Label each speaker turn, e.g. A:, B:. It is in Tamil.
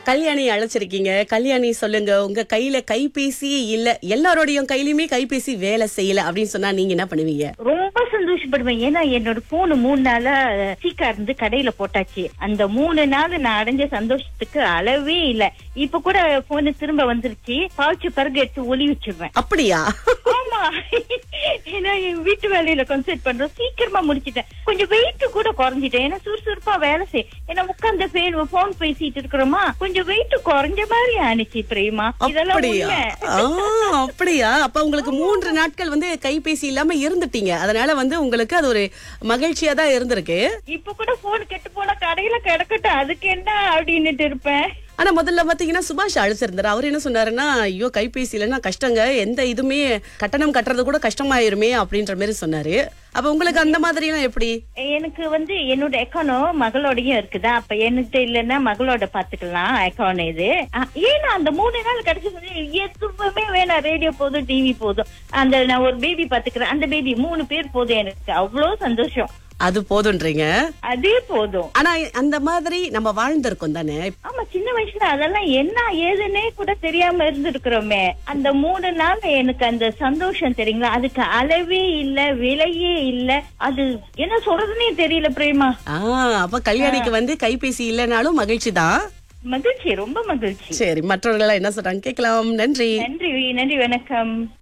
A: கல்யாணி அழைச்சிருக்கீங்க கல்யாணி சொல்லுங்க உங்க கையில கைபேசியே இல்ல எல்லாரோடையும் கையிலயுமே கைபேசி வேலை செய்யல அப்படின்னு சொன்னா நீங்க என்ன பண்ணுவீங்க
B: ரொம்ப சந்தோஷப்படுவேன் ஏன்னா என்னோட போன் மூணு நாளா சீக்கா இருந்து கடையில போட்டாச்சு அந்த மூணு நாள் நான் அடைஞ்ச சந்தோஷத்துக்கு அளவே இல்ல இப்ப கூட போன் திரும்ப வந்துருச்சு பாய்ச்சி பிறகு எடுத்து ஒளி வச்சிருவேன்
A: அப்படியா
B: ஆமா ஏன்னா என் வீட்டு வேலையில கான்சென்ட் பண்றோம் சீக்கிரமா முடிச்சிட்டேன் கொஞ்சம் வெயிட் கூட குறைஞ்சிட்டேன் ஏன்னா சுறுசுறுப்பா வேலை செய் ஏன்னா உட்கார்ந்த போன் பேசிட்டு இருக்கிறோமா கொஞ்சம் வெயிட் குறைஞ்ச மாதிரி ஆனிச்சு பிரேமா இதெல்லாம்
A: அப்படியா
B: உண்மை.
A: ஆ, அப்படியா அப்ப உங்களுக்கு மூன்று நாட்கள் வந்து கைபேசி இல்லாம இருந்துட்டீங்க அதனால வந்து உங்களுக்கு அது ஒரு மகிழ்ச்சியா தான் இருந்திருக்கு
B: இப்ப கூட போன் கெட்டு போனா கடையில கிடக்கட்டும் அதுக்கு என்ன அப்படின்னுட்டு இருப்பேன்
A: ஆனா முதல்ல பாத்தீங்கன்னா சுபாஷ் அழைச்சிருந்தாரு அவர் என்ன சொன்னாருன்னா ஐயோ கைபேசி இல்லைன்னா கஷ்டங்க எந்த இதுமே கட்டணம் கட்டுறது கூட கஷ்டமாயிருமே அப்படின்ற மாதிரி சொன்னாரு அப்ப உங்களுக்கு அந்த மாதிரி எல்லாம் எப்படி
B: எனக்கு வந்து என்னோட அக்கௌண்டோ மகளோடயும் இருக்குதா அப்ப எனக்கு இல்லைன்னா மகளோட பாத்துக்கலாம் அக்கௌண்ட் இது அஹ், ஏன்னா அந்த மூணு நாள் கிடைச்சது எதுவுமே வேணாம் ரேடியோ போதும் டிவி போதும் அந்த நான் ஒரு பேபி பாத்துக்கிறேன் அந்த பேபி மூணு பேர் போதும் எனக்கு அவ்வளவு சந்தோஷம்
A: அது போதுன்றீங்க
B: அதே போதும்
A: ஆனா அந்த மாதிரி நம்ம வாழ்ந்திருக்கோம் தானே
B: ஆமா சின்ன வயசுல அதெல்லாம் என்ன ஏதுன்னே கூட தெரியாம இருந்திருக்கிறோமே அந்த மூணு நாள் எனக்கு அந்த சந்தோஷம் தெரியுங்களா அதுக்கு அளவே இல்ல விலையே இல்ல அது என்ன சொல்றதுன்னே தெரியல பிரேமா
A: ஆ அப்ப கல்யாணிக்கு வந்து கைபேசி இல்லைனாலும் மகிழ்ச்சி தான்
B: மகிழ்ச்சி ரொம்ப மகிழ்ச்சி
A: சரி மற்றவர்கள் எல்லாம் என்ன சொல்றாங்க கேட்கலாம் நன்றி
B: நன்றி நன்றி வணக்கம்